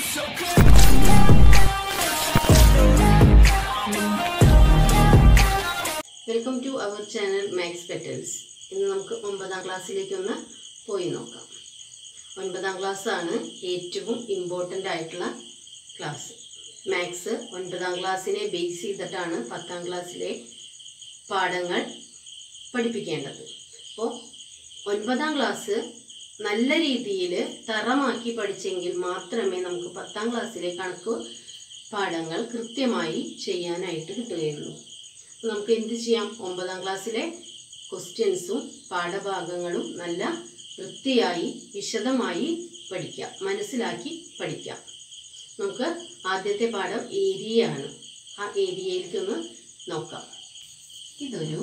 Welcome to our channel max petals ഇന്ന് നമുക്ക് ഒമ്പതാം ക്ലാസ്സിലേക്ക് ഒന്ന് പോയി നോക്കാം ഒൻപതാം ക്ലാസ് ആണ് ഏറ്റവും ഇമ്പോർട്ടൻ്റ് ആയിട്ടുള്ള ക്ലാസ് മാത്സ് ഒൻപതാം ക്ലാസ്സിനെ ബേസ് ചെയ്തിട്ടാണ് പത്താം ക്ലാസ്സിലെ പാഠങ്ങൾ പഠിപ്പിക്കേണ്ടത് അപ്പോൾ ഒൻപതാം ക്ലാസ് നല്ല രീതിയിൽ തറമാക്കി പഠിച്ചെങ്കിൽ മാത്രമേ നമുക്ക് പത്താം ക്ലാസ്സിലെ കണക്ക് പാഠങ്ങൾ കൃത്യമായി ചെയ്യാനായിട്ട് കിട്ടുകയുള്ളൂ അപ്പോൾ നമുക്ക് എന്ത് ചെയ്യാം ഒമ്പതാം ക്ലാസ്സിലെ ക്വസ്റ്റ്യൻസും പാഠഭാഗങ്ങളും നല്ല വൃത്തിയായി വിശദമായി പഠിക്കാം മനസ്സിലാക്കി പഠിക്കാം നമുക്ക് ആദ്യത്തെ പാഠം ഏരിയ ആണ് ആ ഏരിയയിലേക്കൊന്ന് നോക്കാം ഇതൊരു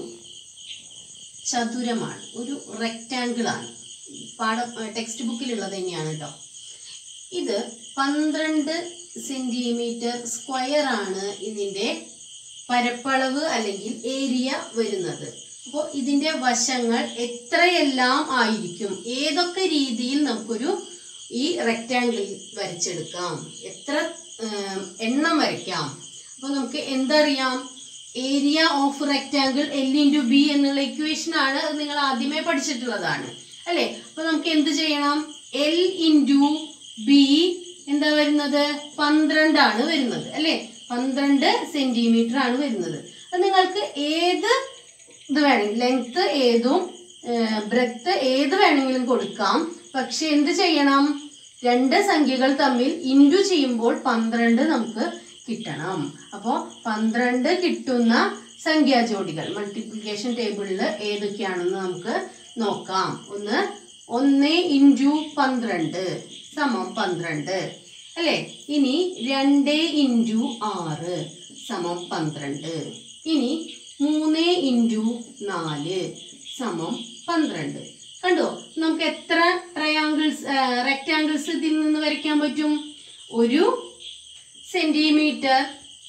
ചതുരമാണ് ഒരു റെക്റ്റാങ്കിൾ ആണ് പാഠം ടെക്സ്റ്റ് ബുക്കിലുള്ളത് തന്നെയാണ് കേട്ടോ ഇത് പന്ത്രണ്ട് സെന്റിമീറ്റർ സ്ക്വയർ ആണ് ഇതിന്റെ പരപ്പളവ് അല്ലെങ്കിൽ ഏരിയ വരുന്നത് അപ്പോൾ ഇതിന്റെ വശങ്ങൾ എത്രയെല്ലാം ആയിരിക്കും ഏതൊക്കെ രീതിയിൽ നമുക്കൊരു ഈ റെക്റ്റാങ്കിളിൽ വരച്ചെടുക്കാം എത്ര ഏം, എണ്ണം വരയ്ക്കാം അപ്പോൾ നമുക്ക് എന്തറിയാം area of rectangle L into B എന്നുള്ള ഇക്വേഷൻ ആണ് അത് നിങ്ങൾ ആദ്യമേ പഠിച്ചിട്ടുള്ളതാണ് അല്ലേ അപ്പോൾ നമുക്ക് എന്ത് ചെയ്യണം എൽ ഇൻറ്റു ബി എന്താ വരുന്നത് പന്ത്രണ്ടാണ് വരുന്നത് അല്ലേ പന്ത്രണ്ട് സെന്റിമീറ്റർ ആണ് വരുന്നത് അത് നിങ്ങൾക്ക് ഏത് ഇത് വേണമെങ്കിൽ ലെങ്ത് ഏതും ബ്രെത്ത് ഏത് വേണമെങ്കിലും കൊടുക്കാം പക്ഷെ എന്ത് ചെയ്യണം രണ്ട് സംഖ്യകൾ തമ്മിൽ ഇൻറ്റു ചെയ്യുമ്പോൾ പന്ത്രണ്ട് നമുക്ക് കിട്ടണം അപ്പോൾ പന്ത്രണ്ട് കിട്ടുന്ന സംഖ്യാജോഡികൾ മൾട്ടിപ്ലിക്കേഷൻ ടേബിളിൽ ഏതൊക്കെയാണെന്ന് നമുക്ക് നോക്കാം ഒന്ന് ഒന്ന് ഇൻറ്റു പന്ത്രണ്ട് സമം പന്ത്രണ്ട് അല്ലേ ഇനി രണ്ട് ഇൻറ്റു ആറ് സമം പന്ത്രണ്ട് ഇനി മൂന്ന് ഇൻറ്റു നാല് സമം പന്ത്രണ്ട് കണ്ടോ നമുക്ക് എത്ര ട്രയാങ്കിൾസ് റെക്റ്റാങ്കിൾസ് ഇതിൽ നിന്ന് വരയ്ക്കാൻ പറ്റും ഒരു സെന്റിമീറ്റർ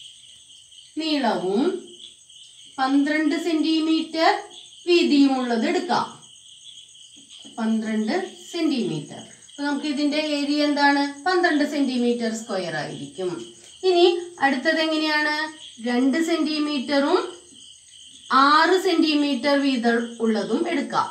നീളവും പന്ത്രണ്ട് സെന്റിമീറ്റർ വീതിയുമുള്ളത് എടുക്കാം പന്ത്രണ്ട് സെന്റിമീറ്റർ അപ്പൊ നമുക്ക് ഇതിന്റെ ഏരിയ എന്താണ് പന്ത്രണ്ട് സെന്റിമീറ്റർ സ്ക്വയർ ആയിരിക്കും ഇനി അടുത്തത് എങ്ങനെയാണ് രണ്ട് സെന്റിമീറ്ററും ആറ് സെന്റിമീറ്റർ വീതം ഉള്ളതും എടുക്കാം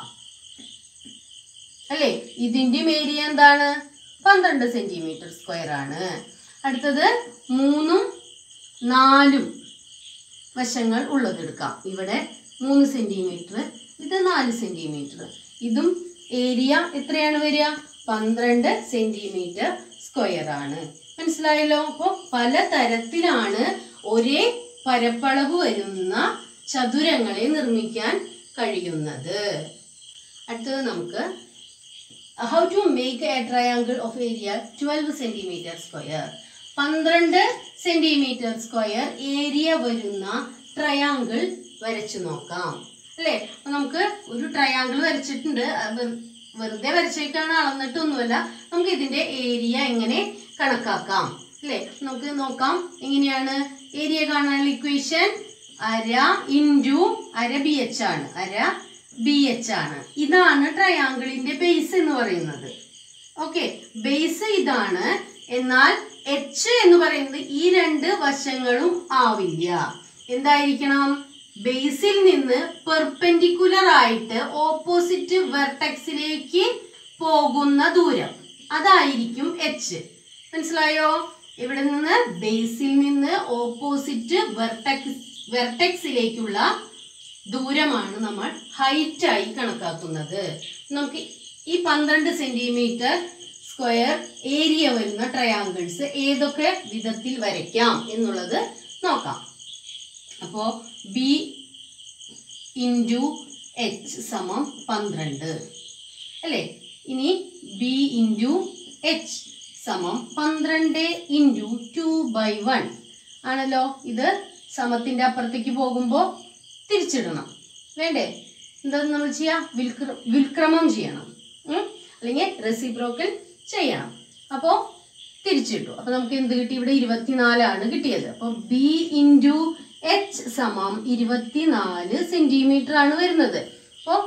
അല്ലേ ഇതിന്റെയും ഏരിയ എന്താണ് പന്ത്രണ്ട് സെന്റിമീറ്റർ സ്ക്വയർ ആണ് അടുത്തത് മൂന്നും നാലും വശങ്ങൾ ഉള്ളത് എടുക്കാം ഇവിടെ മൂന്ന് സെന്റിമീറ്റർ ഇത് നാല് സെന്റിമീറ്റർ ഇതും ഏരിയ എത്രയാണ് വരിക പന്ത്രണ്ട് സെന്റിമീറ്റർ സ്ക്വയർ ആണ് മനസ്സിലായല്ലോ അപ്പോൾ പല തരത്തിലാണ് ഒരേ പരപ്പളവ് വരുന്ന ചതുരങ്ങളെ നിർമ്മിക്കാൻ കഴിയുന്നത് അടുത്തത് നമുക്ക് how to make a triangle of area twelve centimetre square പന്ത്രണ്ട് സെന്റിമീറ്റർ സ്ക്വയർ ഏരിയ വരുന്ന ട്രയാങ്കിൾ വരച്ചു നോക്കാം അല്ലേ അപ്പൊ നമുക്ക് ഒരു ട്രയാങ്കിൾ വരച്ചിട്ടുണ്ട് അത് വെറു- വെറുതെ വരച്ചേക്കാണ് അളന്നിട്ടൊന്നുമല്ല നമുക്ക് ഇതിന്റെ ഏരിയ എങ്ങനെ കണക്കാക്കാം അല്ലേ നമുക്ക് നോക്കാം എങ്ങനെയാണ് ഏരിയ കാണാനുള്ള ഇക്വേഷൻ അര ഇൻറ്റു അര ബി എച്ച് ആണ് അര ബി എച്ച് ആണ് ഇതാണ് ട്രയാങ്കിളിന്റെ ബേസ് എന്ന് പറയുന്നത് ഓക്കെ ബേസ് ഇതാണ് എന്നാൽ എച്ച് എന്ന് പറയുന്നത് ഈ രണ്ട് വശങ്ങളും ആവില്ല എന്തായിരിക്കണം ബേസിൽ നിന്ന് പെർപെൻഡിക്കുലർ ആയിട്ട് ഓപ്പോസിറ്റ് വെർട്ടെക്സിലേക്ക് പോകുന്ന ദൂരം അതായിരിക്കും എച്ച് മനസ്സിലായോ ഇവിടെ നിന്ന് ബേസിൽ നിന്ന് ഓപ്പോസിറ്റ് വെർട്ടെക്സ് വെർട്ടെക്സിലേക്കുള്ള ദൂരമാണ് നമ്മൾ ഹൈറ്റ് ആയി കണക്കാക്കുന്നത് നമുക്ക് ഈ പന്ത്രണ്ട് സെന്റിമീറ്റർ സ്ക്വയർ ഏരിയ വരുന്ന ട്രയാങ്കിൾസ് ഏതൊക്കെ വിധത്തിൽ വരയ്ക്കാം എന്നുള്ളത് നോക്കാം അപ്പോ ബി ഇൻറ്റു എച്ച് സമം പന്ത്രണ്ട് അല്ലേ ഇനി ബി ഇൻറ്റു എച്ച് സമം പന്ത്രണ്ട് ഇൻറ്റു ടു ബൈ വൺ ആണല്ലോ ഇത് സമത്തിന്റെ അപ്പുറത്തേക്ക് പോകുമ്പോൾ തിരിച്ചിടണം വേണ്ടേ എന്താ നമ്മൾ ചെയ്യാ വിൽക്ര വിൽക്രമം ചെയ്യണം ഉം? അല്ലെങ്കിൽ റെസിപ്രോക്കൽ ചെയ്യണം അപ്പോൾ തിരിച്ചിട്ടു അപ്പൊ നമുക്ക് എന്ത് കിട്ടി ഇവിടെ ഇരുപത്തിനാലാണ് കിട്ടിയത് അപ്പൊ ബി ഇൻറ്റു എച്ച് സമം ഇരുപത്തിനാല് സെന്റിമീറ്റർ ആണ് വരുന്നത് അപ്പോൾ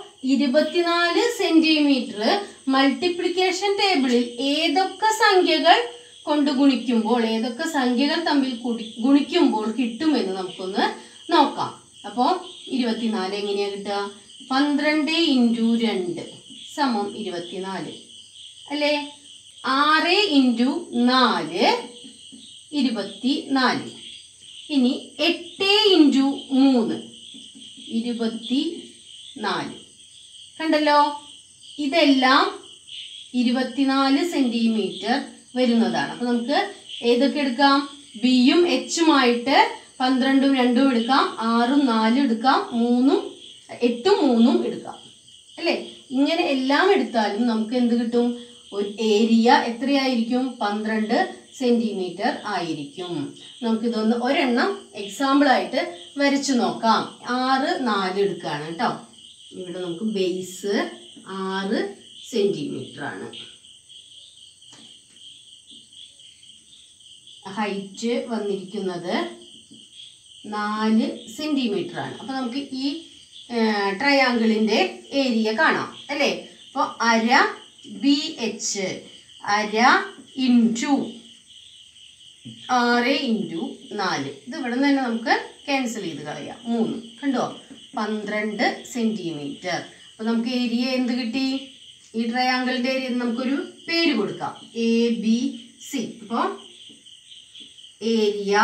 ഇരുപത്തിനാല് സെന്റിമീറ്റർ മൾട്ടിപ്ലിക്കേഷൻ ടേബിളിൽ ഏതൊക്കെ സംഖ്യകൾ കൊണ്ട് ഗുണിക്കുമ്പോൾ ഏതൊക്കെ സംഖ്യകൾ തമ്മിൽ കൂടി ഗുണിക്കുമ്പോൾ കിട്ടുമെന്ന് നമുക്കൊന്ന് നോക്കാം അപ്പോൾ ഇരുപത്തിനാല് എങ്ങനെയാ കിട്ടുക പന്ത്രണ്ട് ഇൻറ്റു രണ്ട് സമം ഇരുപത്തിനാല് അല്ലേ ആറ് ഇൻറ്റു നാല് ഇരുപത്തി നാല് ഇനി എട്ട് ഇൻറ്റു മൂന്ന് ഇരുപത്തി നാല് കണ്ടല്ലോ ഇതെല്ലാം ഇരുപത്തിനാല് സെന്റിമീറ്റർ വരുന്നതാണ് അപ്പൊ നമുക്ക് ഏതൊക്കെ എടുക്കാം ബിയും എച്ചുമായിട്ട് പന്ത്രണ്ടും രണ്ടും എടുക്കാം ആറും നാലും എടുക്കാം മൂന്നും എട്ടും മൂന്നും എടുക്കാം അല്ലേ ഇങ്ങനെ എല്ലാം എടുത്താലും നമുക്ക് എന്ത് കിട്ടും ഒരു ഏരിയ എത്രയായിരിക്കും പന്ത്രണ്ട് സെന്റിമീറ്റർ ആയിരിക്കും നമുക്കിതൊന്ന് ഒരെണ്ണം എക്സാമ്പിൾ ആയിട്ട് വരച്ചു നോക്കാം ആറ് നാല് എടുക്കുകയാണ് കേട്ടോ ഇവിടെ നമുക്ക് ബേസ് ആറ് സെന്റിമീറ്റർ ആണ് ഹൈറ്റ് വന്നിരിക്കുന്നത് നാല് സെന്റിമീറ്റർ ആണ് അപ്പൊ നമുക്ക് ഈ ട്രയാങ്കിളിന്റെ ഏരിയ കാണാം അല്ലേ അപ്പോൾ അര ബി എച്ച് അര ഇൻറ്റു ആറ് ഇൻറ്റു നാല് ഇത് ഇവിടെ നിന്ന് തന്നെ നമുക്ക് ക്യാൻസൽ ചെയ്ത് കളയാം മൂന്ന് കണ്ടോ പന്ത്രണ്ട് സെന്റിമീറ്റർ അപ്പൊ നമുക്ക് ഏരിയ എന്ത് കിട്ടി ഈ ട്രയാങ്കിളിന്റെ ഏരിയ നമുക്കൊരു പേര് കൊടുക്കാം എ ബി സി അപ്പോൾ area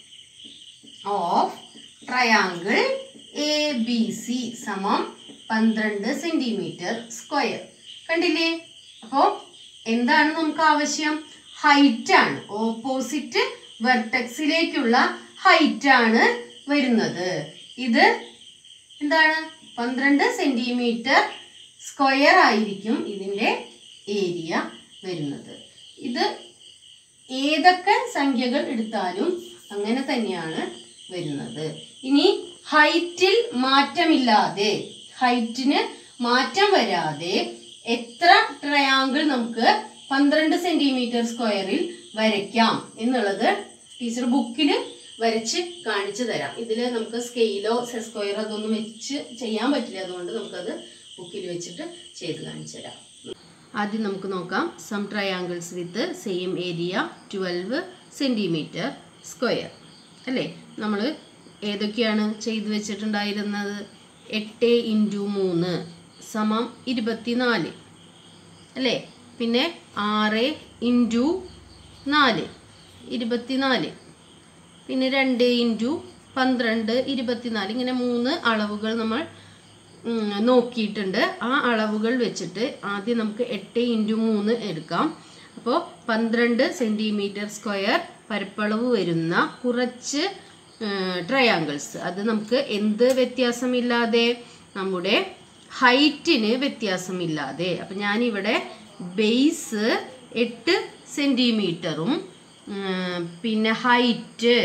of triangle A B C സമം പന്ത്രണ്ട് സെന്റിമീറ്റർ സ്ക്വയർ കണ്ടില്ലേ അപ്പോൾ എന്താണ് നമുക്ക് ആവശ്യം ഹൈറ്റ് ആണ് ഓപ്പോസിറ്റ് വെർട്ടെക്സിലേക്കുള്ള ഹൈറ്റ് ആണ് വരുന്നത് ഇത് എന്താണ് പന്ത്രണ്ട് സെന്റിമീറ്റർ സ്ക്വയർ ആയിരിക്കും ഇതിൻ്റെ ഏരിയ വരുന്നത് ഇത് ഏതൊക്കെ സംഖ്യകൾ എടുത്താലും അങ്ങനെ തന്നെയാണ് വരുന്നത് ഇനി ഹൈറ്റിൽ മാറ്റമില്ലാതെ ഹൈറ്റിന് മാറ്റം വരാതെ എത്ര ട്രയാങ്കിൾ നമുക്ക് പന്ത്രണ്ട് സെന്റിമീറ്റർ സ്ക്വയറിൽ വരയ്ക്കാം എന്നുള്ളത് ടീച്ചർ ബുക്കിൽ വരച്ച് കാണിച്ചു തരാം ഇതിൽ നമുക്ക് സ്കെയിലോ സ്ക്വയറോ അതൊന്നും വെച്ച് ചെയ്യാൻ പറ്റില്ല അതുകൊണ്ട് നമുക്കത് ബുക്കിൽ വെച്ചിട്ട് ചെയ്ത് കാണിച്ചു തരാം ആദ്യം നമുക്ക് നോക്കാം some triangles with same area twelve centimetre square അല്ലേ നമ്മൾ ഏതൊക്കെയാണ് ചെയ്തു വെച്ചിട്ടുണ്ടായിരുന്നത് എട്ട് ഇൻറ്റു മൂന്ന് സമം ഇരുപത്തിനാല് അല്ലേ പിന്നെ ആറ് ഇൻറ്റു നാല് ഇരുപത്തിനാല് പിന്നെ രണ്ട് ഇൻറ്റു പന്ത്രണ്ട് ഇരുപത്തിനാല് ഇങ്ങനെ മൂന്ന് അളവുകൾ നമ്മൾ ഉം, നോക്കിയിട്ടുണ്ട് ആ അളവുകൾ വെച്ചിട്ട് ആദ്യം നമുക്ക് എട്ട് ഇൻറ്റു മൂന്ന് എടുക്കാം അപ്പോൾ പന്ത്രണ്ട് സെൻറ്റിമീറ്റർ സ്ക്വയർ പരപ്പളവ് വരുന്ന കുറച്ച് ട്രയാങ്കിൾസ് അത് നമുക്ക് എന്ത് വ്യത്യാസമില്ലാതെ നമ്മുടെ ഹൈറ്റിന് വ്യത്യാസമില്ലാതെ അപ്പം ഞാനിവിടെ ബേസ് എട്ട് സെൻറ്റിമീറ്ററും പിന്നെ ഹൈറ്റ്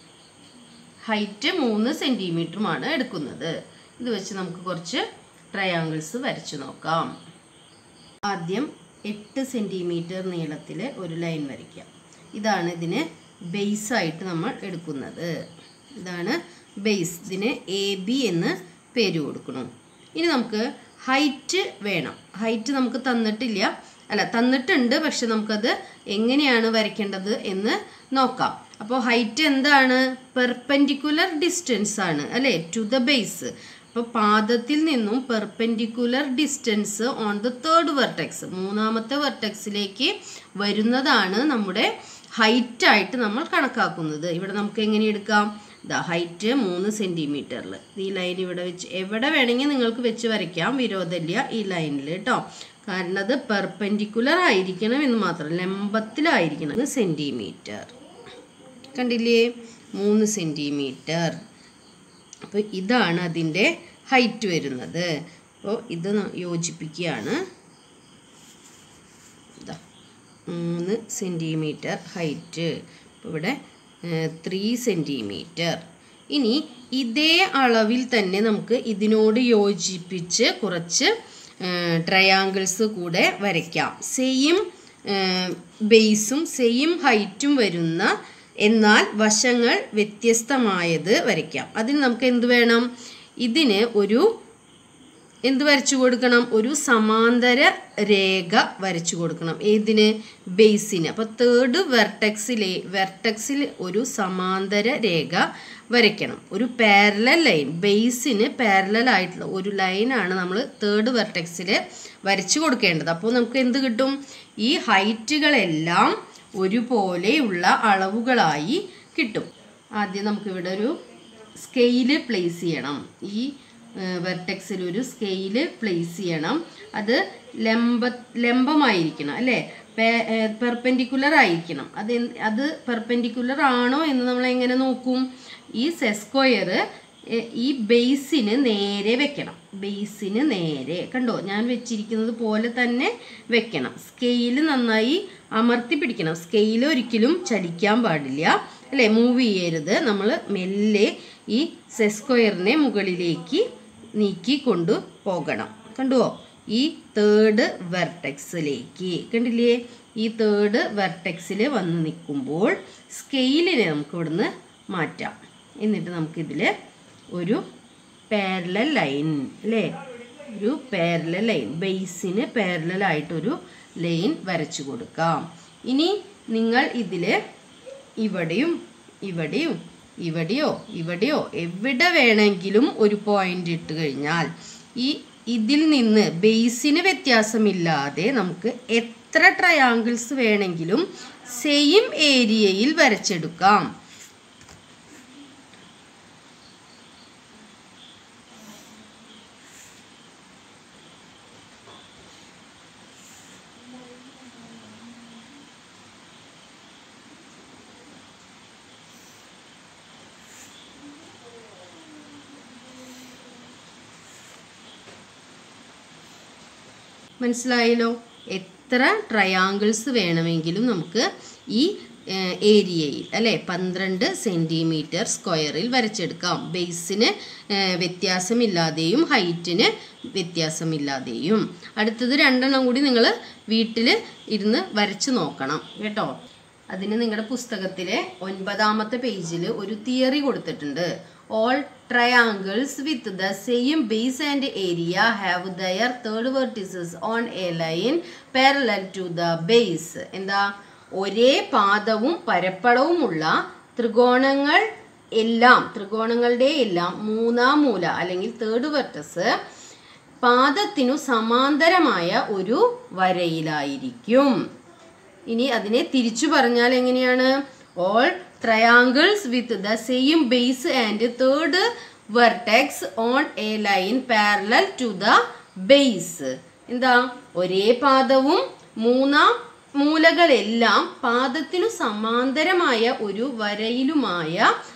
ഹൈറ്റ് മൂന്ന് സെൻറ്റിമീറ്ററുമാണ് എടുക്കുന്നത് ഇത് വെച്ച് നമുക്ക് കുറച്ച് ട്രയാങ്കിൾസ് വരച്ചു നോക്കാം ആദ്യം എട്ട് സെൻറ്റിമീറ്റർ നീളത്തിൽ ഒരു ലൈൻ വരയ്ക്കാം ഇതാണ് ഇതിന് ബേസ് ആയിട്ട് നമ്മൾ എടുക്കുന്നത് ഇതാണ് ബേസ് ഇതിന് എ ബി എന്ന് പേര് കൊടുക്കണം ഇനി നമുക്ക് ഹൈറ്റ് വേണം ഹൈറ്റ് നമുക്ക് തന്നിട്ടില്ല അല്ല തന്നിട്ടുണ്ട് പക്ഷെ നമുക്കത് എങ്ങനെയാണ് വരയ്ക്കേണ്ടത് എന്ന് നോക്കാം അപ്പോൾ ഹൈറ്റ് എന്താണ് പെർപെൻഡിക്കുലർ ഡിസ്റ്റൻസ് ആണ് അല്ലേ ടു ദ ബേസ് അപ്പോൾ പാദത്തിൽ നിന്നും perpendicular distance on the third vertex മൂന്നാമത്തെ വെർട്ടെക്സിലേക്ക് വരുന്നതാണ് നമ്മുടെ ഹൈറ്റ് ആയിട്ട് നമ്മൾ കണക്കാക്കുന്നത് ഇവിടെ നമുക്ക് എങ്ങനെ എടുക്കാം ദ ഹൈറ്റ് മൂന്ന് സെൻറ്റിമീറ്ററിൽ ഈ ലൈൻ ഇവിടെ വെച്ച് എവിടെ വേണമെങ്കിൽ നിങ്ങൾക്ക് വെച്ച് വരയ്ക്കാം വിരോധമില്ല ഈ ലൈനിൽ കേട്ടോ കാരണം അത് പെർപെൻഡിക്കുലർ ആയിരിക്കണം എന്ന് മാത്രം ലംബത്തിലായിരിക്കണം സെൻറ്റിമീറ്റർ കണ്ടില്ലേ മൂന്ന് സെൻറ്റിമീറ്റർ അപ്പോൾ ഇതാണ് അതിൻ്റെ ഹൈറ്റ് വരുന്നത് അപ്പോൾ ഇത് ന- യോജിപ്പിക്കുകയാണ് ഇതാ മൂന്ന് സെൻറ്റിമീറ്റർ ഹൈറ്റ് അപ്പോൾ ഇവിടെ ത്രീ സെൻറ്റിമീറ്റർ ഇനി ഇതേ അളവിൽ തന്നെ നമുക്ക് ഇതിനോട് യോജിപ്പിച്ച് കുറച്ച് ട്രയാങ്കിൾസ് കൂടെ വരയ്ക്കാം സെയിം ബേസും സെയിം ഹൈറ്റും വരുന്ന എന്നാൽ വശങ്ങൾ വ്യത്യസ്തമായത് വരയ്ക്കാം അതിന് നമുക്ക് എന്ത് വേണം ഇതിന് ഒരു എന്ത് വരച്ചു കൊടുക്കണം ഒരു സമാന്തര രേഖ വരച്ചു കൊടുക്കണം ഏതിന് ബേസിന് അപ്പോൾ തേർഡ് വെർട്ടക്സിലെ വെർട്ടക്സിൽ ഒരു സമാന്തര രേഖ വരയ്ക്കണം ഒരു പാരലൽ ലൈൻ ബേസിന് പാരലൽ ആയിട്ടുള്ള ഒരു ലൈനാണ് നമ്മൾ തേർഡ് വെർട്ടക്സിൽ വരച്ചു കൊടുക്കേണ്ടത് അപ്പോൾ നമുക്ക് എന്ത് കിട്ടും ഈ ഹൈറ്റുകളെല്ലാം ഒരുപോലെയുള്ള അളവുകളായി കിട്ടും ആദ്യം നമുക്കിവിടെ ഒരു സ്കെയില് പ്ലേസ് ചെയ്യണം ഈ വെർട്ടെക്സിൽ ഒരു സ്കെയില് പ്ലേസ് ചെയ്യണം അത് ലംബ ലംബമായിരിക്കണം അല്ലേ പെർപെൻഡിക്കുലർ ആയിരിക്കണം അത് എന്ത്- അത് പെർപെൻഡിക്കുലർ ആണോ എന്ന് നമ്മൾ എങ്ങനെ നോക്കും ഈ സെസ്ക്വയർ ഈ ബേസിന് നേരെ വെക്കണം ബേസിന് നേരെ കണ്ടോ ഞാൻ വെച്ചിരിക്കുന്നത് പോലെ തന്നെ വെക്കണം സ്കെയില് നന്നായി അമർത്തി പിടിക്കണം സ്കെയിൽ ഒരിക്കലും ചലിക്കാൻ പാടില്ല അല്ലേ മൂവ് ചെയ്യരുത് നമ്മൾ മെല്ലെ ഈ സെസ്ക്വയറിനെ മുകളിലേക്ക് നീക്കി കൊണ്ടു പോകണം കണ്ടുവോ ഈ തേർഡ് വെർട്ടെക്സിലേക്ക് കണ്ടില്ലേ ഈ തേർഡ് വെർട്ടെക്സിൽ വന്ന് നിൽക്കുമ്പോൾ സ്കെയിലിനെ നമുക്ക് ഇവിടുന്ന് മാറ്റാം എന്നിട്ട് നമുക്കിതിൽ ഒരു പാരലൽ ലൈൻ അല്ലേ ഒരു പാരലൽ ലൈൻ ബേസിന് പാരലൽ ആയിട്ടൊരു ലൈൻ വരച്ചു കൊടുക്കാം ഇനി നിങ്ങൾ ഇതിൽ ഇവിടെയും ഇവിടെയും ഇവിടെയോ ഇവിടെയോ എവിടെ വേണമെങ്കിലും ഒരു പോയിന്റ് ഇട്ട് കഴിഞ്ഞാൽ ഈ ഇതിൽ നിന്ന് ബേസിന് വ്യത്യാസമില്ലാതെ നമുക്ക് എത്ര ട്രയാങ്കിൾസ് വേണമെങ്കിലും സെയിം ഏരിയയിൽ വരച്ചെടുക്കാം മനസ്സിലായല്ലോ എത്ര ട്രയാങ്കിൾസ് വേണമെങ്കിലും നമുക്ക് ഈ ഏഹ്, ഏരിയയിൽ അല്ലേ പന്ത്രണ്ട് സെൻറ്റിമീറ്റർ സ്ക്വയറിൽ വരച്ചെടുക്കാം ബേസിന് ഏഹ്, വ്യത്യാസമില്ലാതെയും ഹൈറ്റിന് വ്യത്യാസമില്ലാതെയും അടുത്തത് രണ്ടെണ്ണം കൂടി നിങ്ങൾ വീട്ടിൽ ഇരുന്ന് വരച്ച് നോക്കണം കേട്ടോ അതിന് നിങ്ങളുടെ പുസ്തകത്തിലെ ഒൻപതാമത്തെ പേജിൽ ഒരു തിയറി കൊടുത്തിട്ടുണ്ട് all triangles with the same base and area have their third vertices on a line parallel to the base എന്താ ഒരേ പാദവും പരപ്പളവുമുള്ള ത്രികോണങ്ങൾ എല്ലാം ത്രികോണങ്ങളുടെ എല്ലാം മൂന്നാം മൂല അല്ലെങ്കിൽ തേർഡ് വെർട്ടസ് പാദത്തിനു സമാന്തരമായ ഒരു വരയിലായിരിക്കും ഇനി അതിനെ തിരിച്ചു പറഞ്ഞാൽ എങ്ങനെയാണ് all triangles with the same base and third vertex on a line parallel to the base എന്താ ഒരേ പാദവും മൂന്നാം മൂലകളെല്ലാം പാദത്തിനു സമാന്തരമായ ഒരു വരയിലുമായ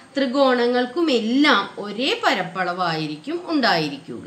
ത്രികോണങ്ങൾക്കുമെല്ലാം ഒരേ പരപ്പളവായിരിക്കും ഉണ്ടായിരിക്കുക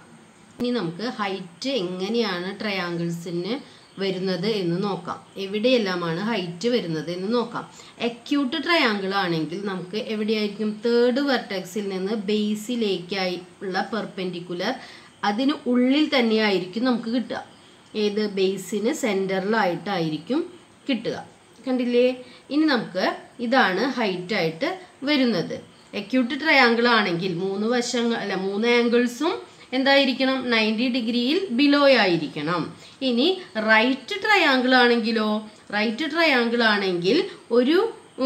ഇനി നമുക്ക് ഹൈറ്റ് എങ്ങനെയാണ് ട്രയാങ്കിൾസിന് വരുന്നത് എന്ന് നോക്കാം എവിടെയെല്ലാമാണ് ഹൈറ്റ് വരുന്നത് എന്ന് നോക്കാം അക്യൂട്ട് ട്രയാങ്കിൾ ആണെങ്കിൽ നമുക്ക് എവിടെയായിരിക്കും തേർഡ് വെർട്ടെക്സിൽ നിന്ന് ബേസിലേക്കായി ഉള്ള പെർപെൻഡിക്കുലർ അതിന് ഉള്ളിൽ തന്നെയായിരിക്കും നമുക്ക് കിട്ടുക ഏത് ബേസിന് സെൻറ്ററിലായിട്ടായിരിക്കും കിട്ടുക കണ്ടില്ലേ ഇനി നമുക്ക് ഇതാണ് ഹൈറ്റ് ആയിട്ട് വരുന്നത് അക്യൂട്ട് ട്രയാങ്കിൾ ആണെങ്കിൽ മൂന്ന് വശങ്ങൾ അല്ല മൂന്ന് ആംഗിൾസും എന്തായിരിക്കണം നയൻറ്റി ഡിഗ്രിയിൽ ബിലോ ആയിരിക്കണം ഇനി റൈറ്റ് ട്രയാങ്കിൾ ആണെങ്കിലോ റൈറ്റ് ട്രയാങ്കിൾ ആണെങ്കിൽ ഒരു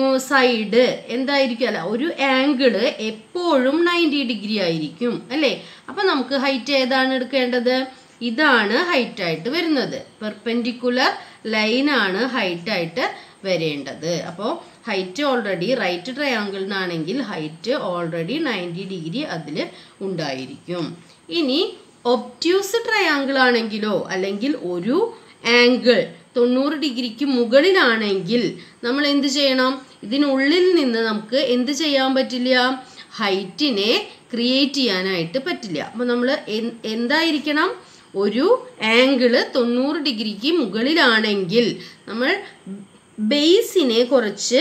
സൈഡ് എന്തായിരിക്കും അല്ല ഒരു ആംഗിള് എപ്പോഴും നയൻറ്റി ഡിഗ്രി ആയിരിക്കും അല്ലേ അപ്പം നമുക്ക് ഹൈറ്റ് ഏതാണ് എടുക്കേണ്ടത് ഇതാണ് ഹൈറ്റ് ആയിട്ട് വരുന്നത് പെർപെൻഡിക്കുലർ ലൈനാണ് ഹൈറ്റ് ആയിട്ട് വരേണ്ടത് അപ്പോൾ ഹൈറ്റ് ഓൾറെഡി റൈറ്റ് ട്രയാങ്കിളിനാണെങ്കിൽ ഹൈറ്റ് ഓൾറെഡി നയൻറ്റി ഡിഗ്രി അതിൽ ഉണ്ടായിരിക്കും ഇനി ഒപ്റ്റ്യൂസ് ട്രയാങ്കിൾ ആണെങ്കിലോ അല്ലെങ്കിൽ ഒരു ആംഗിൾ തൊണ്ണൂറ് ഡിഗ്രിക്ക് മുകളിലാണെങ്കിൽ നമ്മൾ എന്ത് ചെയ്യണം ഇതിനുള്ളിൽ നിന്ന് നമുക്ക് എന്ത് ചെയ്യാൻ പറ്റില്ല ഹൈറ്റിനെ ക്രിയേറ്റ് ചെയ്യാനായിട്ട് പറ്റില്ല അപ്പോൾ നമ്മൾ എന്തായിരിക്കണം ഒരു ആംഗിള് തൊണ്ണൂറ് ഡിഗ്രിക്ക് മുകളിലാണെങ്കിൽ നമ്മൾ ബേസിനെ കുറച്ച്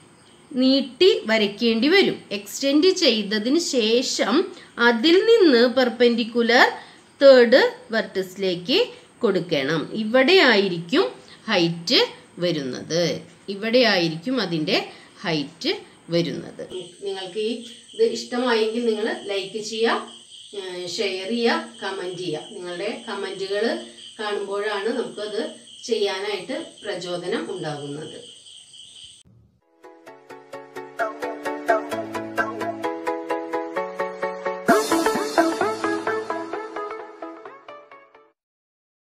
നീട്ടി വരയ്ക്കേണ്ടി വരും എക്സ്റ്റെൻഡ് ചെയ്തതിന് ശേഷം അതിൽ നിന്ന് പെർപെൻഡിക്കുലർ തേർഡ് വെർട്ടിസിലേക്ക് കൊടുക്കണം ഇവിടെ ആയിരിക്കും ഹൈറ്റ് വരുന്നത് ഇവിടെ ആയിരിക്കും അതിൻ്റെ ഹൈറ്റ് വരുന്നത് നിങ്ങൾക്ക് ഈ ഇത് ഇഷ്ടമായെങ്കിൽ നിങ്ങൾ ലൈക്ക് ചെയ്യുക ഷെയർ ചെയ്യുക കമൻറ്റ് ചെയ്യുക നിങ്ങളുടെ കമൻറ്റുകൾ കാണുമ്പോഴാണ് നമുക്കത് ചെയ്യാനായിട്ട് പ്രചോദനം ഉണ്ടാകുന്നത്